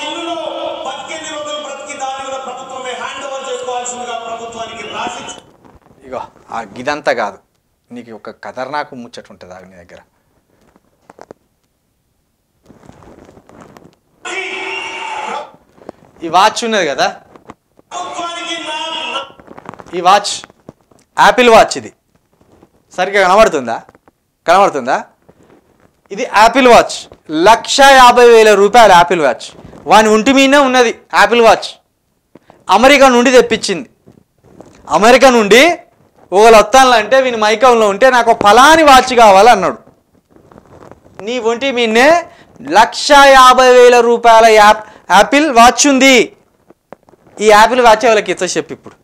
ఇల్లులో పద్దెనిమిది రోజులు బ్రతికి దాని కూడా ప్రభుత్వమే హ్యాండ్ ఓవర్ చేసుకోవాల్సిందిగా ప్రభుత్వానికి రాసి ఇగో ఆ గిదంతా కాదు నీకు ఒక ఖతర్నాకు ముచ్చట ఉంటుంది ఆగు నీ దగ్గర ఈ వాచ్ ఉన్నది కదా ప్రభుత్వానికి నా నా- ఈ వాచ్ యాపిల్ వాచ్ ఇది సరిగ్గా కనబడుతుందా కనబడుతుందా ఇది యాపిల్ వాచ్ లక్ష యాభై వేల రూపాయలు యాపిల్ వాచ్ వాని ఒంటి మీదనే ఉన్నది యాపిల్ వాచ్ అమెరికా నుండి తెప్పించింది అమెరికా నుండి ఒకళ్ళు వస్తానంటే వీని మైకంలో ఉంటే నాకు ఒక ఫలాని వాచ్ కావాలన్నాడు నీ ఒంటి మీదనే లక్ష యాభై వేల రూపాయల యాప్ యాపిల్ వాచ్ ఉంది ఈ యాపిల్ వాచ్ ఎవరికి ఇచ్చో చెప్పు ఇప్పుడు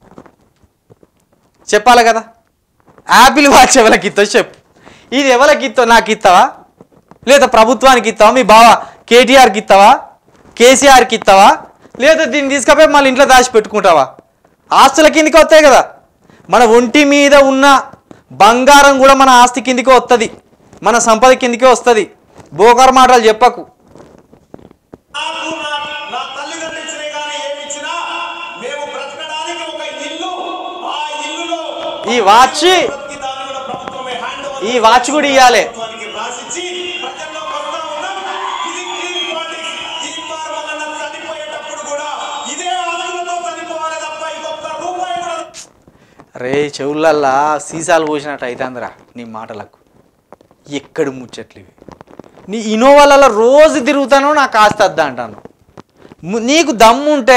చెప్పాలి కదా యాపిల్ వాచ్ ఎవరికి ఇస్తో చెప్పు ఇది ఎవరికి ఇస్తో నాకు ఇస్తావా లేదా ప్రభుత్వానికి ఇస్తావా మీ బావ కేటీఆర్కి ఇస్తావా కేసీఆర్కి ఇస్తావా లేదా దీన్ని తీసుకపోయి మళ్ళీ ఇంట్లో దాచి పెట్టుకుంటావా ఆస్తుల కిందికి వస్తాయి కదా మన ఒంటి మీద ఉన్న బంగారం కూడా మన ఆస్తి కిందికి వస్తుంది మన సంపద కిందికి వస్తుంది బోకర్ మాటలు చెప్పకు నాకు నా నా తల్లిదండ్రులు ఇచ్చినా కానీ ఏమి ఇచ్చినా మేము బ్రతకడానికి ఒక ఇల్లు ఆ ఇల్లులో ఈ వాచ్ బ్రతికి దాన్ని కూడా ప్రభుత్వమే హ్యాండ్ ఓవర్ ఈ వాచ్ కూడా ఇవ్వాలి ప్రభుత్వానికి రాసిచ్చి ప్రజల్లో వస్తా ఉన్నాం ఇది గ్రీన్ పాలిటిక్స్ గ్రీన్ పార్ వలన చనిపోయేటప్పుడు కూడా ఇదే ఆస్తులతో చనిపోవాలి తప్ప ఇంకొక రూపాయి కూడా రే చెవులల్లా సీసాలు పోసినట్టు అవుతుందిరా నీ మాటలకు ఎక్కడి ముచ్చట్లు ఇవి నీ ఇనోవాలలో రోజు తిరుగుతాను నాకు ఆస్తి వద్దా అంటాను ము- నీకు దమ్ము ఉంటే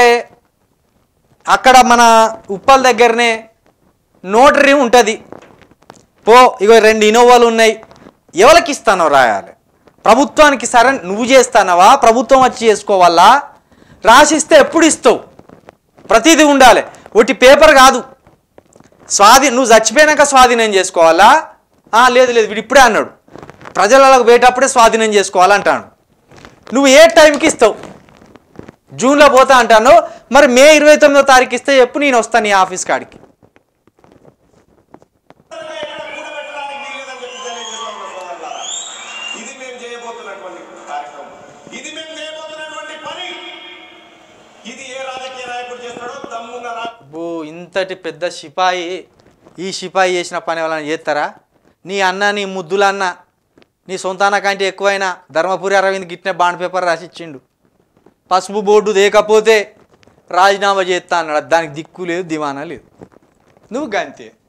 అక్కడ మన ఉప్పల్ దగ్గరనే నోటరీ ఉంటుంది పో ఇగో రెండు ఇనోవాలు ఉన్నాయి ఎవరికి ఇస్తానో రాయాలి ప్రభుత్వానికి సరే నువ్వు చేస్తానవా ప్రభుత్వం వచ్చి చేసుకోవాలా రాసిస్తే ఎప్పుడు ఇస్తావు ప్రతిదీ ఉండాలి ఒకటి పేపర్ కాదు స్వాధీ నువ్వు చచ్చిపోయినాక స్వాధీనం చేసుకోవాలా ఆ, లేదు లేదు వీడు ఇప్పుడే అన్నాడు ప్రజలకు పోయేటప్పుడే స్వాధీనం చేసుకోవాలంటాను నువ్వు ఏ టైంకి ఇస్తావు జూన్లో పోతా అంటాను మరి మే ఇరవై తొమ్మిదో తారీఖు ఇస్తే చెప్పు నేను వస్తాను నీ ఆఫీస్ కాడికి కూడబెట్టడానికి వీల్లేదని చెప్పి తెలియజేస్తా ఉన్నా సోదరులారా. ఇది మేము చేయబోతున్నటువంటి కార్యక్రమం ఇది మేము చేయబోతున్నటువంటి పని ఇది ఏ రాజకీయ నాయకుడు చేస్తాడో దమ్మున్న రా అబ్బో ఇంతటి పెద్ద సిపాయి ఈ సిపాయి చేసిన పని ఎవరైనా చేస్తారా నీ అన్న నీ ముద్దుల అన్న నీ సొంతాన కంటే ఎక్కువైనా ధర్మపురి అరవింద్ గిట్నే బాండ్ పేపర్ రాసిచ్చిండు పసుపు బోర్డు దేకపోతే రాజీనామా చేస్తా అన్నాడు దానికి దిక్కు లేదు దివానా లేదు నువ్వు గంతే